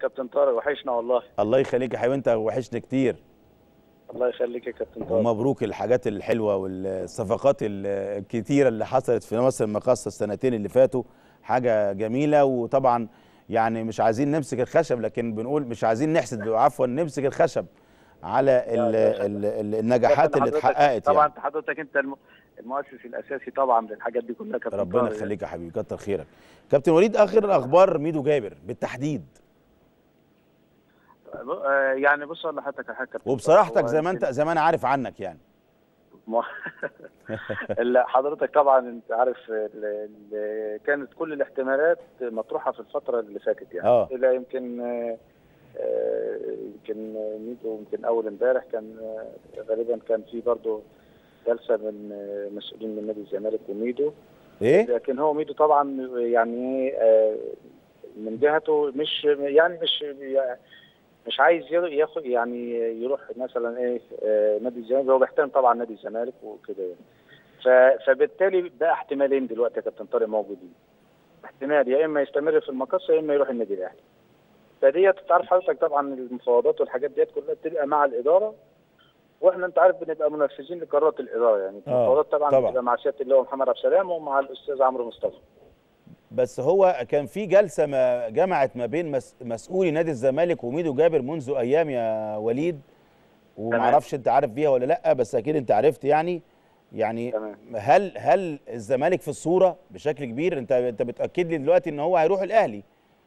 كابتن طارق وحشنا والله الله يخليك يا حبيبي انت وحشني كتير الله يخليك يا كابتن طارق ومبروك الحاجات الحلوه والصفقات الكتيره اللي حصلت في مصر المقاصه السنتين اللي فاتوا حاجه جميله وطبعا يعني مش عايزين نمسك الخشب لكن بنقول مش عايزين نحسد عفوا نمسك الخشب على ال لا، ال ال النجاحات اللي حضرتك- اتحققت طبعا يعني انت حضرتك انت الم- المؤسس الاساسي طبعا للحاجات دي كلها كابتن ربنا طارق. يخليك يا حبيبي كتر خيرك كابتن وليد اخر اخبار ميدو جابر بالتحديد آه، يعني بص اقول لحضرتك على حاجه كابتن وبصراحتك طارق. زي ما هو انت زي ما انا عارف عنك يعني ما- لا حضرتك طبعا انت عارف ال- ال- كانت كل الاحتمالات مطروحه في الفتره اللي فاتت يعني اه. الى يمكن آه، آه، يمكن ميدو يمكن اول امبارح كان آه، غالبا كان في برضه جلسه من آه، مسؤولين من نادي الزمالك وميدو ايه لكن هو ميدو طبعا يعني آه، من جهته مش يعني مش مش عايز ياخد يعني يروح مثلا ايه آه، نادي الزمالك هو بيحترم طبعا نادي الزمالك وكده يعني ف- فبالتالي بقى احتمالين دلوقتي يا كابتن طارق موجودين احتمال يا اما يستمر في المقصه يا اما يروح النادي الاهلي فديت تعرف حضرتك طبعا المفاوضات والحاجات ديت كلها بتبقى مع الاداره واحنا انت عارف بنبقى منفذين لقرارات الاداره يعني آه، المفاوضات طبعا, طبعاً. بتبقى مع سياده اللواء محمد عبد السلام ومع الاستاذ عمرو مصطفى بس هو كان في جلسه ما جمعت ما بين مس مسؤولي نادي الزمالك وميدو جابر منذ ايام يا وليد ومعرفش انت عارف بيها ولا لا بس اكيد انت عرفت يعني يعني تمام. هل هل الزمالك في الصوره بشكل كبير انت انت بتاكد لي دلوقتي ان هو هيروح الاهلي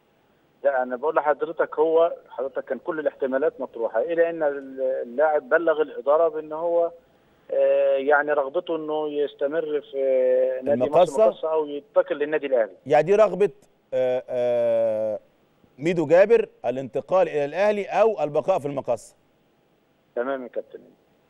لا انا بقول لحضرتك هو حضرتك كان كل الاحتمالات مطروحه الى ان اللاعب بلغ الاداره بان هو آه، يعني رغبته انه يستمر في نادي المقصة؟ مصر المقصه او ينتقل للنادي الاهلي يعني دي رغبه آه، آه، ميدو جابر الانتقال الى الاهلي او البقاء في المقصه تمام يا كابتن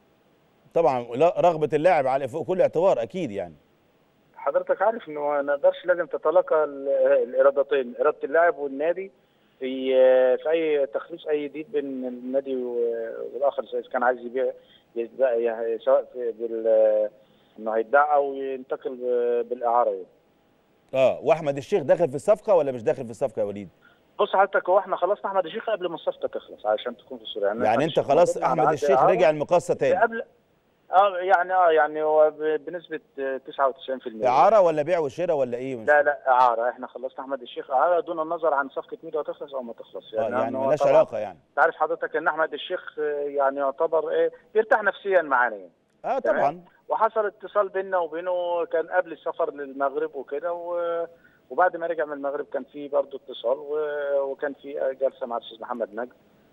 طبعا لا- رغبه اللاعب على فوق كل اعتبار اكيد يعني حضرتك عارف انه ما نقدرش لازم تتلاقى ال- الارادتين اراده اللاعب والنادي في في اي تخليص اي جديد بين النادي و- والاخر اذا كان عايز يبيع يتباع- يعني سواء في بال انه هيتباع او ينتقل ب- بالاعاره يعني. اه واحمد الشيخ داخل في الصفقه ولا مش داخل في الصفقه يا وليد بص حضرتك هو احنا خلصنا احمد الشيخ قبل ما الصفقه تخلص علشان تكون في الصوره يعني أحمد انت الشيخ خلاص موجود مع احمد عقد الشيخ إعارة رجع المقصه تاني قبل اه يعني اه يعني هو ب- بنسبه 99% اعاره ولا بيع وشراء ولا ايه مش لا لا اعاره احنا خلصنا احمد الشيخ اعاره دون النظر عن صفقه ميدو هتخلص او ما تخلص آه يعني هو ملهاش طبعاً علاقه يعني انت عارف حضرتك ان احمد الشيخ آه، يعني يعتبر ايه بيرتاح نفسيا معانا يعني اه تمام. طبعا وحصل اتصال بيننا وبينه كان قبل السفر للمغرب وكده و- وبعد ما رجع من المغرب كان في برضه اتصال و- وكان في جلسه مع الاستاذ محمد نجم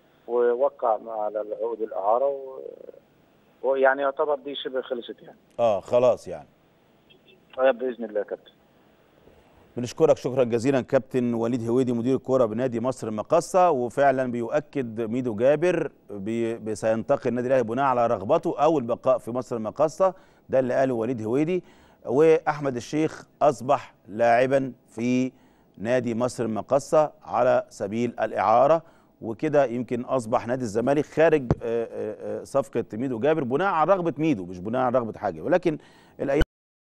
ووقع على العقود الاعاره و- ويعني يعتبر دي شبه خلصت يعني اه خلاص يعني آه، باذن الله يا كابتن بنشكرك شكرا جزيلا كابتن وليد هويدي مدير الكوره بنادي مصر المقصه وفعلا بيؤكد ميدو جابر بي بي- سينتقل النادي الاهلي بناء على رغبته او البقاء في مصر المقصه ده اللي قاله وليد هويدي واحمد الشيخ اصبح لاعبا في نادي مصر المقصه على سبيل الاعاره وكده يمكن اصبح نادي الزمالك خارج آه، آه، آه، صفقه ميدو جابر بناء على رغبه ميدو مش بناء على رغبه حاجه ولكن الايام